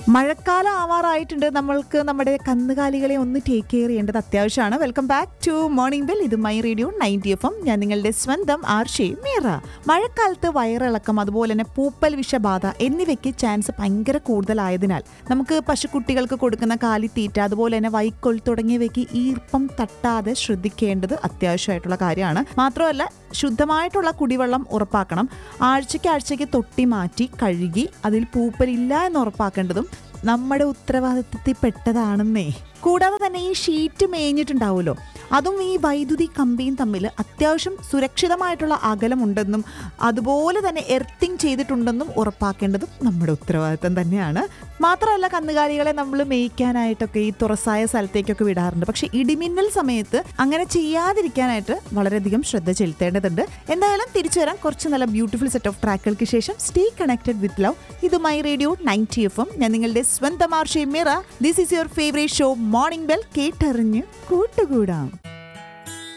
മഴക്കാലം ആവാറായിട്ടുണ്ട് നമ്മൾക്ക് നമ്മുടെ കന്നുകാലികളെ ഒന്ന് ടേക്ക് കെയർ ചെയ്യേണ്ടത് അത്യാവശ്യമാണ് welcome back to morning bell ഇത് my radio ninety F M ഞാൻ നിങ്ങളുടെ സ്വന്തം ആർഷി മീറ മഴക്കാലത്ത് വയറിളക്കം അതുപോലെ തന്നെ പൂപ്പൽ വിഷബാധ എന്നിവയ്ക്ക് ചാൻസ് ഭയങ്കര കൂടുതലായതിനാൽ നമുക്ക് പശുക്കുട്ടികൾക്ക് കൊടുക്കുന്ന കാലിത്തീറ്റ അതുപോലെ തന്നെ വൈക്കോൽ തുടങ്ങിയവയ്ക്ക് ഈർപ്പം തട്ടാതെ ശ്രദ്ധിക്കേണ്ടത് അത്യാവശ്യമായിട്ടുള്ള കാര്യമാണ് മാത്രമല്ല ശുദ്ധമായിട്ടുള്ള കുടിവെള്ളം ഉറപ്പാക്കണം ആഴ്ചയ്ക്ക് ആഴ്ചയ്ക്ക് തൊട്ടി മാറ്റി കഴുകി അതിൽ പൂപ്പലില്ല എന്ന് ഉറപ്പാക്കേണ്ടതും നമ്മുടെ ഉത്തരവാദിത്തത്തിൽ പെട്ടതാണെന്നേ കൂടാതെ തന്നെ ഈ ഷീറ്റ് മേഞ്ഞിട്ടുണ്ടാവുമല്ലോ അതും ഈ വൈദ്യുതി കമ്പിയും തമ്മിൽ അത്യാവശ്യം സുരക്ഷിതമായിട്ടുള്ള അകലമുണ്ടെന്നും അതുപോലെ തന്നെ എർത്തിങ് ചെയ്തിട്ടുണ്ടെന്നും ഉറപ്പാക്കേണ്ടതും നമ്മുടെ ഉത്തരവാദിത്തം തന്നെയാണ് മാത്രമല്ല കന്നുകാലികളെ നമ്മൾ മേയ്ക്കാനായിട്ടൊക്കെ ഈ തുറസായ സ്ഥലത്തേക്കൊക്കെ വിടാറുണ്ട് പക്ഷെ ഇടിമിന്നൽ സമയത്ത് അങ്ങനെ ചെയ്യാതിരിക്കാനായിട്ട് വളരെയധികം ശ്രദ്ധ ചെലുത്തേണ്ടതുണ്ട് എന്തായാലും തിരിച്ചു വരാൻ കുറച്ച് നല്ല ബ്യൂട്ടിഫുൾ സെറ്റ് ഓഫ് ട്രാക്കുകൾക്ക് ശേഷം സ്റ്റേ കണക്റ്റഡ് വിത്ത് ലവ് ഇത് my radio ninety F M ഞാൻ നിങ്ങളുടെ സ്വന്തം Arshi Mira this is your favourite show morning bell കേട്ടറിഞ്ഞ് കൂട്ടുകൂടാം